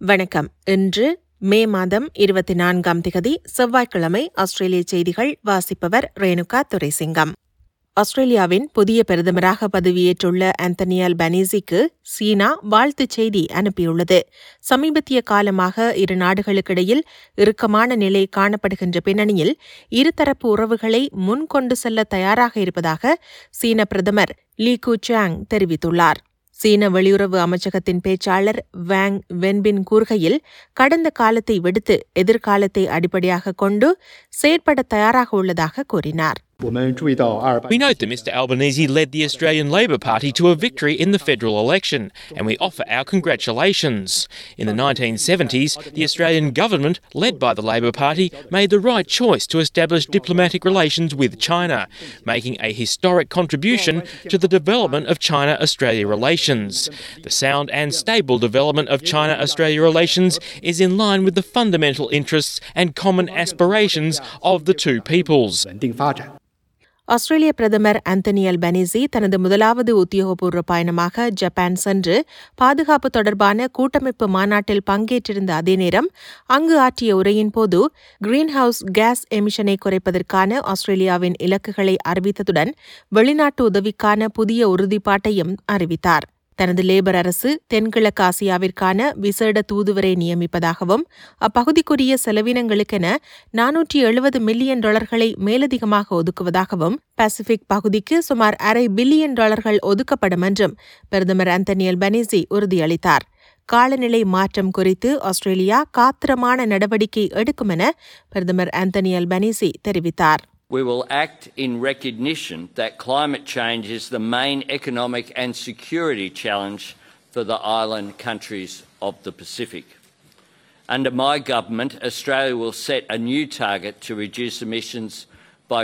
வணக்கம் இன்று மே மாதம் இருபத்தி நான்காம் திகதி செவ்வாய்க்கிழமை ஆஸ்திரேலிய செய்திகள் வாசிப்பவர் ரேணுகா துரைசிங்கம் ஆஸ்திரேலியாவின் புதிய பிரதமராக பதவியேற்றுள்ள ஆந்தனி அல்பனீசிக்கு சீனா வாழ்த்துச் செய்தி அனுப்பியுள்ளது சமீபத்திய காலமாக இரு நாடுகளுக்கிடையில் இறுக்கமான நிலை காணப்படுகின்ற பின்னணியில் இருதரப்பு உறவுகளை முன்கொண்டு செல்ல தயாராக இருப்பதாக சீன பிரதமர் லீ குச்சாங் தெரிவித்துள்ளார் சீன வெளியுறவு அமைச்சகத்தின் பேச்சாளர் வாங் வென்பின் கூறுகையில் கடந்த காலத்தை விடுத்து எதிர்காலத்தை அடிப்படையாக கொண்டு செயற்பட தயாராக உள்ளதாக கூறினார் 我们注意到阿尔巴 We note that Mr Albanese led the Australian Labor Party to a victory in the federal election, and we offer our congratulations. In the 1970s, the Australian government, led by the Labor Party, made the right choice to establish diplomatic relations with China, making a historic contribution to the development of China Australia relations. The sound and stable development of China Australia relations is in line with the fundamental interests and common aspirations of the two peoples. 稳定发展。 ஆஸ்திரேலிய பிரதமர் Anthony Albanese தனது முதலாவது உத்தியோகபூர்வ பயணமாக Japan சென்று பாதுகாப்பு தொடர்பான கூட்டமைப்பு மாநாட்டில் பங்கேற்றிருந்த அதே நேரம் அங்கு ஆற்றிய உரையின் போது கிரீன் ஹவுஸ் கேஸ் எமிஷனை குறைப்பதற்கான ஆஸ்திரேலியாவின் இலக்குகளை அறிவித்ததுடன் வெளிநாட்டு உதவிக்கான புதிய உறுதிப்பாட்டையும் அறிவித்தார் தனது லேபர் அரசு தென்கிழக்கு ஆசியாவிற்கான விசேட தூதுவரை நியமிப்பதாகவும் அப்பகுதிக்குரிய செலவினங்களுக்கென நானூற்றி எழுபது மில்லியன் டாலர்களை மேலதிகமாக ஒதுக்குவதாகவும் பசிபிக் பகுதிக்கு சுமார் அரை பில்லியன் டாலர்கள் ஒதுக்கப்படும் என்றும் பிரதமர் ஆந்தனி அல்பனீசி உறுதியளித்தார் காலநிலை மாற்றம் குறித்து ஆஸ்திரேலியா காத்திரமான நடவடிக்கை எடுக்கும் என பிரதமர் ஆந்தனி அல்பனீசி தெரிவித்தார் We will act in recognition that climate change is the main economic and security challenge for the island countries of the Pacific. Under my government, Australia will set a new target to reduce emissions by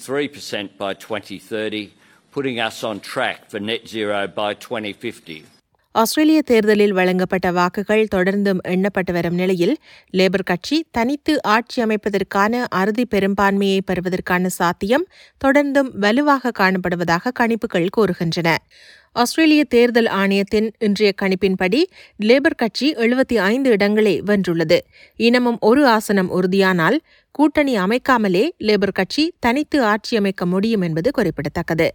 43% by 2030, putting us on track for net zero by 2050. ஆஸ்திரேலிய தேர்தலில் வழங்கப்பட்ட வாக்குகள் தொடர்ந்தும் எண்ணப்பட்டு வரும் நிலையில் labour கட்சி தனித்து ஆட்சி அமைப்பதற்கான அறுதி பெரும்பான்மையை பெறுவதற்கான சாத்தியம் தொடர்ந்தும் வலுவாக காணப்படுவதாக கணிப்புகள் கூறுகின்றன ஆஸ்திரேலிய தேர்தல் ஆணையத்தின் இன்றைய கணிப்பின்படி லேபர் கட்சி எழுபத்தி ஐந்து இடங்களை வென்றுள்ளது இனமும் ஒரு ஆசனம் உறுதியானால் கூட்டணி அமைக்காமலே லேபர் கட்சி தனித்து ஆட்சி அமைக்க முடியும் என்பது குறிப்பிடத்தக்கது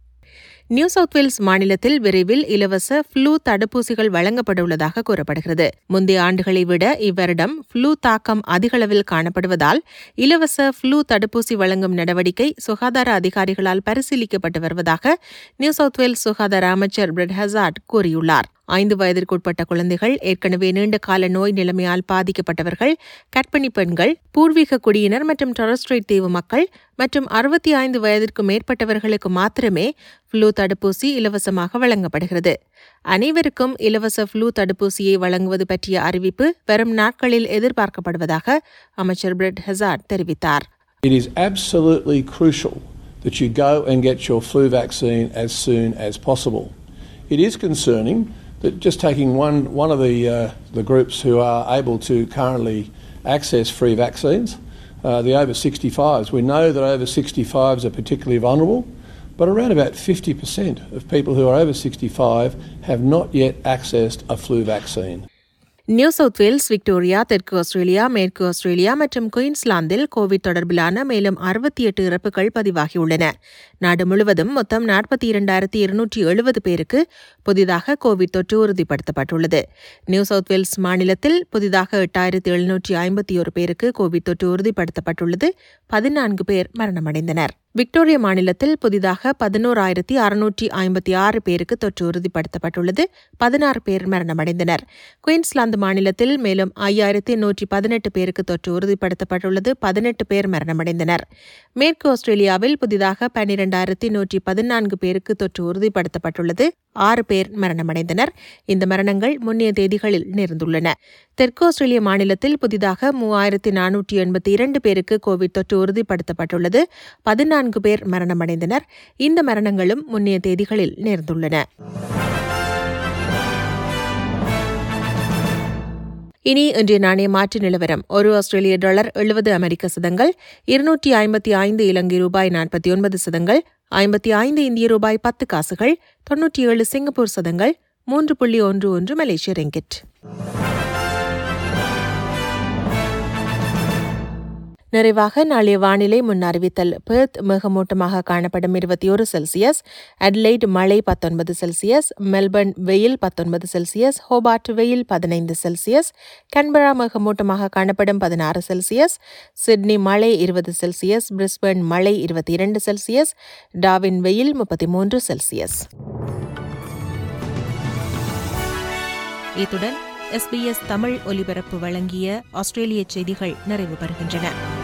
நியூ சவுத் வேல்ஸ் மாநிலத்தில் விரைவில் இலவச ஃப்ளூ தடுப்பூசிகள் வழங்கப்பட உள்ளதாக கூறப்படுகிறது முந்தைய ஆண்டுகளை விட இவ்வருடம் ஃப்ளூ தாக்கம் அதிகளவில் காணப்படுவதால் இலவச ஃப்ளூ தடுப்பூசி வழங்கும் நடவடிக்கை சுகாதார அதிகாரிகளால் பரிசீலிக்கப்பட்டு வருவதாக நியூ சவுத் வேல்ஸ் சுகாதார அமைச்சர் பிரெட் ஹசார்ட் கூறியுள்ளார் ஐந்து வயதிற்குட்பட்ட குழந்தைகள் ஏற்கனவே நீண்ட கால நோய் நிலைமையால் பாதிக்கப்பட்டவர்கள் கர்ப்பிணி பெண்கள் பூர்வீக குடியினர் மற்றும் டொரஸ்ட்ரைட் தீவு மக்கள் மற்றும் அறுபத்தி ஐந்து வயதிற்கு மேற்பட்டவர்களுக்கு மாத்திரமே ஃப்ளூ தடுப்பூசி இலவசமாக வழங்கப்படுகிறது அனைவருக்கும் இலவச ஃப்ளூ தடுப்பூசியை வழங்குவது பற்றிய அறிவிப்பு வரும் நாட்களில் எதிர்பார்க்கப்படுவதாக அமைச்சர் பிரெட் ஹெசார்ட் தெரிவித்தார் It is absolutely crucial that you go and get your flu vaccine as soon as possible. It is concerning that just taking one, one of the, uh, the groups who are able to currently access free vaccines, uh, the over 65s, we know that over 65s are particularly vulnerable, but around about 50% of people who are over 65 have not yet accessed a flu vaccine. New South Wales Victoria தெற்கு Australia மேற்கு Australia மற்றும் குயின்ஸ்லாந்தில் Covid தொடர்பிலான மேலும் அறுபத்தி எட்டு இறப்புகள் பதிவாகியுள்ளன நாடு முழுவதும் மொத்தம் நாற்பத்தி இரண்டாயிரத்தி இருநூற்றி எழுபது பேருக்கு புதிதாக கோவிட் தொற்று உறுதிப்படுத்தப்பட்டுள்ளது நியூ சவுத் வேல்ஸ் மாநிலத்தில் புதிதாக எட்டாயிரத்தி எழுநூற்றி ஐம்பத்தி ஒரு பேருக்கு கோவிட் தொற்று உறுதிப்படுத்தப்பட்டுள்ளது பதினான்கு பேர் மரணமடைந்தனர் விக்டோரியா மாநிலத்தில் புதிதாக பதினோராயிரத்தி அறுநூற்றி ஐம்பத்தி ஆறு பேருக்கு தொற்று உறுதிப்படுத்தப்பட்டுள்ளது பதினாறு பேர் மரணமடைந்தனர் குயின்ஸ்லாந்து மாநிலத்தில் மேலும் ஐயாயிரத்தி நூற்றி பதினெட்டு பேருக்கு தொற்று உறுதிப்படுத்தப்பட்டுள்ளது பதினெட்டு பேர் மரணமடைந்தனர் மேற்கு ஆஸ்திரேலியாவில் புதிதாக பன்னிரண்டாயிரத்தி நூற்றி பதினான்கு பேருக்கு தொற்று உறுதிப்படுத்தப்பட்டுள்ளது ஆறு பேர் மரணமடைந்தனர் இந்த மரணங்கள் முன்னைய தேதிகளில் நேர்ந்துள்ளன தெற்கு ஆஸ்திரேலிய மாநிலத்தில் புதிதாக மூவாயிரத்தி நானூற்றி எண்பத்தி இரண்டு பேருக்கு கோவிட் தொற்று உறுதிப்படுத்தப்பட்டுள்ளது பதினான்கு பேர் மரணமடைந்தனர் இந்த மரணங்களும் முன்னைய தேதிகளில் நேர்ந்துள்ளன இனி இன்றைய நாணய மாற்று நிலவரம் ஒரு ஆஸ்திரேலிய டாலர் எழுபது அமெரிக்க சதங்கள் இருநூற்றி ஐம்பத்தி ஐந்து இலங்கை ரூபாய் நாற்பத்தி ஒன்பது சதங்கள் ஐம்பத்தி ஐந்து இந்திய ரூபாய் பத்து காசுகள் தொன்னூற்றி ஏழு சிங்கப்பூர் சதங்கள் மூன்று புள்ளி ஒன்று ஒன்று மலேசிய ரெங்கிட் நிறைவாக நாளைய வானிலை முன் அறிவித்தல் பெர்த் மேகமூட்டமாக காணப்படும் இருபத்தி ஒரு செல்சியஸ் அட்லைட் மழை பத்தொன்பது செல்சியஸ் மெல்பர்ன் வெயில் பத்தொன்பது செல்சியஸ் ஹோபார்ட் வெயில் பதினைந்து செல்சியஸ் கன்பரா மேகமூட்டமாக காணப்படும் பதினாறு செல்சியஸ் சிட்னி மழை இருபது செல்சியஸ் பிரிஸ்பர்ன் மழை இருபத்தி இரண்டு செல்சியஸ் டாவின் வெயில் முப்பத்தி மூன்று செல்சியஸ் இத்துடன் எஸ்பிஎஸ் தமிழ் ஒலிபரப்பு வழங்கிய ஆஸ்திரேலிய செய்திகள் நிறைவு பெறுகின்றன